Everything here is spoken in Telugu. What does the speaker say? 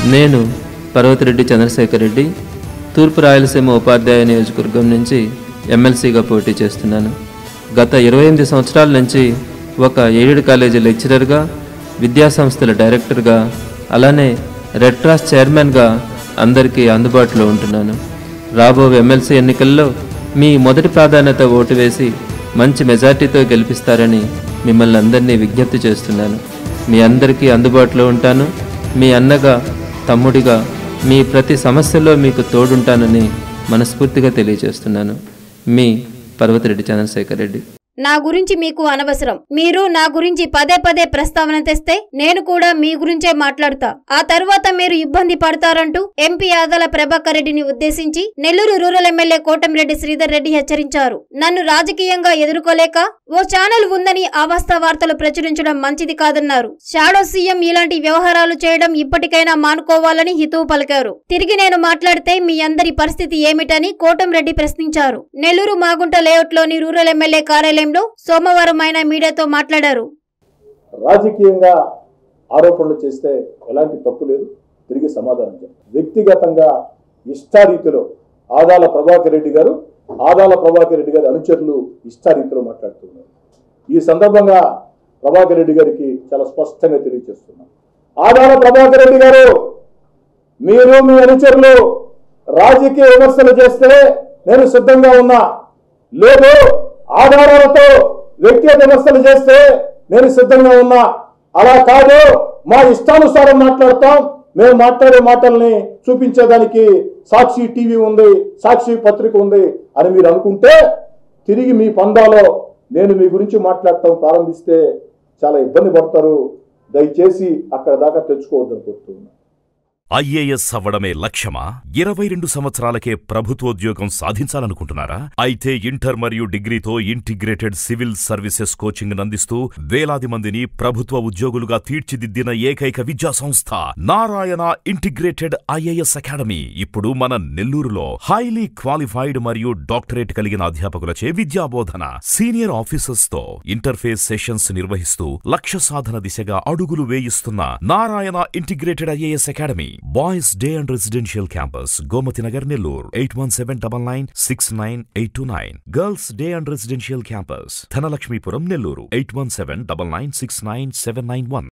నేను పర్వతిరెడ్డి చంద్రశేఖర్ రెడ్డి తూర్పు రాయలసీమ ఉపాధ్యాయ నియోజకవర్గం నుంచి ఎమ్మెల్సీగా పోటీ చేస్తున్నాను గత ఇరవై ఎనిమిది సంవత్సరాల నుంచి ఒక ఎయిడెడ్ కాలేజీ లెక్చరర్గా విద్యాసంస్థల డైరెక్టర్గా అలానే రెడ్ క్రాస్ చైర్మన్గా అందరికీ అందుబాటులో ఉంటున్నాను రాబో ఎమ్మెల్సీ ఎన్నికల్లో మీ మొదటి ప్రాధాన్యత ఓటు వేసి మంచి మెజార్టీతో గెలిపిస్తారని మిమ్మల్ని అందరినీ విజ్ఞప్తి చేస్తున్నాను మీ అందరికీ అందుబాటులో ఉంటాను మీ అన్నగా తమ్ముడిగా మీ ప్రతి సమస్యలో మీకు తోడుంటానని మనస్ఫూర్తిగా తెలియజేస్తున్నాను మీ పర్వతిరెడ్డి చంద్రశేఖర్ రెడ్డి నా గురించి మీకు అనవసరం మీరు నా గురించి పదే పదే ప్రస్తావన తెస్తే నేను కూడా మీ గురించే మాట్లాడతా ఆ తర్వాత మీరు ఇబ్బంది పడతారంటూ ఎంపీ ఆదాల ప్రభాకర్ రెడ్డిని ఉద్దేశించి నెల్లూరు రూరల్ ఎమ్మెల్యే కోటంరెడ్డి శ్రీధర్ రెడ్డి హెచ్చరించారు నన్ను రాజకీయంగా ఎదుర్కోలేక ఓ ఛానల్ ఉందని అవాస్తవ వార్తలు ప్రచురించడం మంచిది కాదన్నారు షాడో సీఎం ఇలాంటి వ్యవహారాలు చేయడం ఇప్పటికైనా మానుకోవాలని హితవు పలికారు తిరిగి నేను మాట్లాడితే మీ అందరి పరిస్థితి ఏమిటని కోటంరెడ్డి ప్రశ్నించారు నెల్లూరు మాగుంట లేఅవుట్లోని రూరల్ ఎమ్మెల్యే కార్యాలయంలో సోమవారం ఆయన మీడియాతో మాట్లాడారు రాజకీయంగా ఆరోపణలు చేస్తే ఎలాంటి తప్పు లేదు తిరిగి సమాధానం చెప్పాలి వ్యక్తిగతంగా ఇష్టారీతిలో ఆదాల ప్రభాకర్ రెడ్డి గారు ఆదాల ప్రభాకర్ రెడ్డి గారి అనుచరులు ఇష్టారీతిలో మాట్లాడుతున్నారు ఈ సందర్భంగా ప్రభాకర్ రెడ్డి గారికి చాలా స్పష్టంగా తెలియజేస్తున్నాం ఆదాల ప్రభాకర్ రెడ్డి గారు మీరు మీ అనుచరులు రాజకీయ విమర్శలు చేస్తే నేను సిద్ధంగా ఉన్నా లేదు ఆధారాలతో వ్యక్తిగత విమర్శలు చేస్తే నేను సిద్ధంగా ఉన్నా అలా కాదు మా ఇష్టానుసారం మాట్లాడతాం మేము మాట్లాడే మాటల్ని చూపించేదానికి సాక్షి టీవీ ఉంది సాక్షి పత్రిక ఉంది అని మీరు అనుకుంటే తిరిగి మీ పందాలో నేను మీ గురించి మాట్లాడటం ప్రారంభిస్తే చాలా ఇబ్బంది పడతారు దయచేసి అక్కడ దాకా తెచ్చుకోవద్దని కోరుతున్నాను ఐఏఎస్ అవ్వడమే లక్ష్యమా ఇరవై రెండు సంవత్సరాలకే ప్రభుత్వోద్యోగం సాధించాలనుకుంటున్నారా అయితే ఇంటర్ మరియు డిగ్రీతో ఇంటిగ్రేటెడ్ సివిల్ సర్వీసెస్ కోచింగ్ అందిస్తూ వేలాది మందిని ప్రభుత్వ ఉద్యోగులుగా తీర్చిదిద్దిన ఏకైక విద్యా సంస్థ నారాయణ ఇంటిగ్రేటెడ్ ఐఏఎస్ అకాడమీ ఇప్పుడు మన నెల్లూరులో హైలీ క్వాలిఫైడ్ మరియు డాక్టరేట్ కలిగిన అధ్యాపకులచే విద్యాబోధన సీనియర్ ఆఫీసర్స్ తో ఇంటర్ఫేస్ సెషన్స్ నిర్వహిస్తూ లక్ష్య సాధన దిశగా అడుగులు వేయిస్తున్న Narayana integrated IAS academy boys day and residential campus Gomathi Nagar Nellore eight one seven double nine six nine eight two nine girls day and residential campus Dhanalakshmipuram Nellore eight one seven double nine six nine seven nine one